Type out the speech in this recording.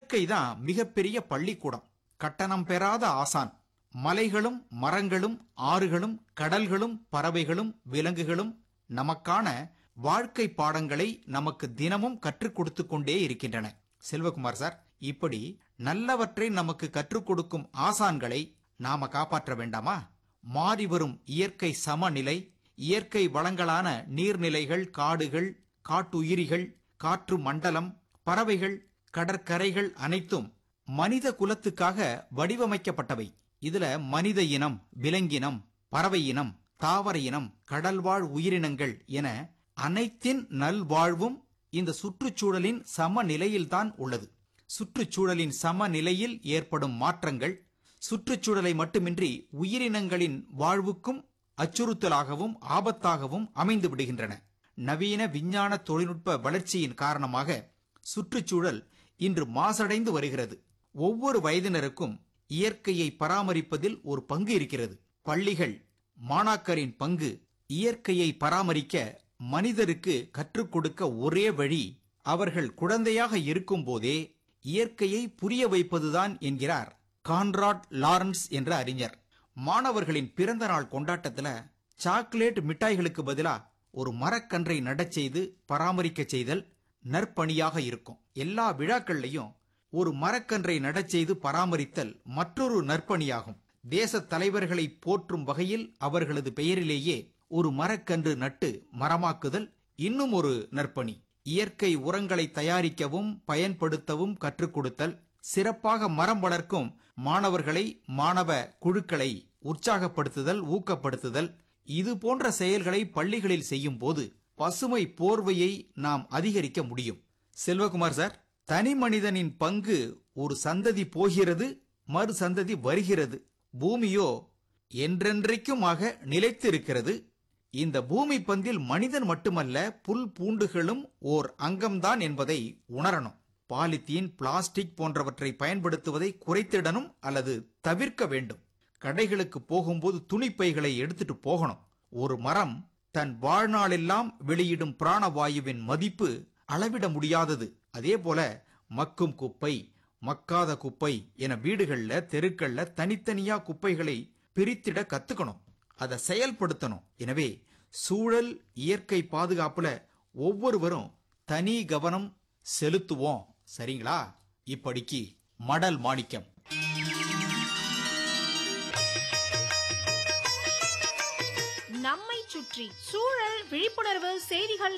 இயற்கை தான் மிகப்பெரிய பள்ளிக்கூடம் கட்டணம் பெறாத ஆசான் மலைகளும் மரங்களும் ஆறுகளும் கடல்களும் பறவைகளும் விலங்குகளும் நமக்கான வாழ்க்கை பாடங்களை நமக்கு தினமும் கற்றுக் கொடுத்து கொண்டே இருக்கின்றன செல்வகுமார் சார் இப்படி நல்லவற்றை நமக்கு கற்றுக் கொடுக்கும் ஆசான்களை நாம காப்பாற்ற வேண்டாமா மாறி வரும் இயற்கை சமநிலை இயற்கை வளங்களான நீர்நிலைகள் காடுகள் காட்டுயிரிகள் காற்று மண்டலம் பறவைகள் கடற்கரைகள் அனைத்தும் மனித குலத்துக்காக வடிவமைக்கப்பட்டவை இதுல மனித இனம் விலங்கினம் பறவை இனம் தாவர இனம் கடல்வாழ் உயிரினங்கள் என அனைத்தின் நல்வாழ்வும் இந்த சுற்றுச்சூழலின் சமநிலையில்தான் உள்ளது சுற்றுச்சூழலின் சமநிலையில் ஏற்படும் மாற்றங்கள் சுற்றுச்சூழலை மட்டுமின்றி உயிரினங்களின் வாழ்வுக்கும் அச்சுறுத்தலாகவும் ஆபத்தாகவும் அமைந்து விடுகின்றன நவீன விஞ்ஞான தொழில்நுட்ப வளர்ச்சியின் காரணமாக சுற்றுச்சூழல் இன்று மாசடைந்து வருகிறது ஒவ்வொரு வயதினருக்கும் இயற்கையை பராமரிப்பதில் ஒரு பங்கு இருக்கிறது பள்ளிகள் மாணாக்கரின் பங்கு இயற்கையை பராமரிக்க மனிதருக்கு கற்றுக் கொடுக்க ஒரே வழி அவர்கள் குழந்தையாக இருக்கும் போதே இயற்கையை புரிய வைப்பதுதான் என்கிறார் கான்ராட் லாரன்ஸ் என்ற அறிஞர் மாணவர்களின் பிறந்த நாள் கொண்டாட்டத்துல சாக்லேட் மிட்டாய்களுக்கு பதிலா ஒரு மரக்கன்றை நடச் செய்து பராமரிக்க செய்தல் நற்பணியாக இருக்கும் எல்லா விழாக்கள்லையும் ஒரு மரக்கன்றை நடச் செய்து பராமரித்தல் மற்றொரு நற்பணியாகும் தேச தலைவர்களை போற்றும் வகையில் அவர்களது பெயரிலேயே ஒரு மரக்கன்று நட்டு மரமாக்குதல் இன்னும் ஒரு நற்பணி இயற்கை உரங்களை தயாரிக்கவும் பயன்படுத்தவும் கற்றுக் கொடுத்தல் சிறப்பாக மரம் வளர்க்கும் மாணவர்களை மாணவ குழுக்களை உற்சாகப்படுத்துதல் ஊக்கப்படுத்துதல் இது போன்ற செயல்களை பள்ளிகளில் செய்யும் போது பசுமை போர்வையை நாம் அதிகரிக்க முடியும் செல்வகுமார் சார் தனி மனிதனின் பங்கு ஒரு சந்ததி போகிறது மறு சந்ததி வருகிறது பூமியோ என்றென்றைக்குமாக நிலைத்திருக்கிறது இந்த பூமி பந்தில் மனிதன் மட்டுமல்ல புல் பூண்டுகளும் ஓர் அங்கம்தான் என்பதை உணரணும் பாலித்தீன் பிளாஸ்டிக் போன்றவற்றை பயன்படுத்துவதை குறைத்திடணும் அல்லது தவிர்க்க வேண்டும் கடைகளுக்கு போகும்போது துணிப்பைகளை எடுத்துட்டு போகணும் ஒரு மரம் தன் வாழ்நாளெல்லாம் வெளியிடும் பிராணவாயுவின் மதிப்பு அளவிட முடியாதது அதே போல மக்கும் குப்பை மக்காத குப்பை என வீடுகள்ல தெருக்கள்ல தனித்தனியா குப்பைகளை பிரித்திட கத்துக்கணும் அதை செயல்படுத்தணும் எனவே சூழல் இயற்கை பாதுகாப்புல ஒவ்வொருவரும் தனி கவனம் செலுத்துவோம் சரிங்களா இப்படிக்கு மடல் மாணிக்கம் நம்மை சுற்றி சூழல் விழிப்புணர்வு செய்திகள்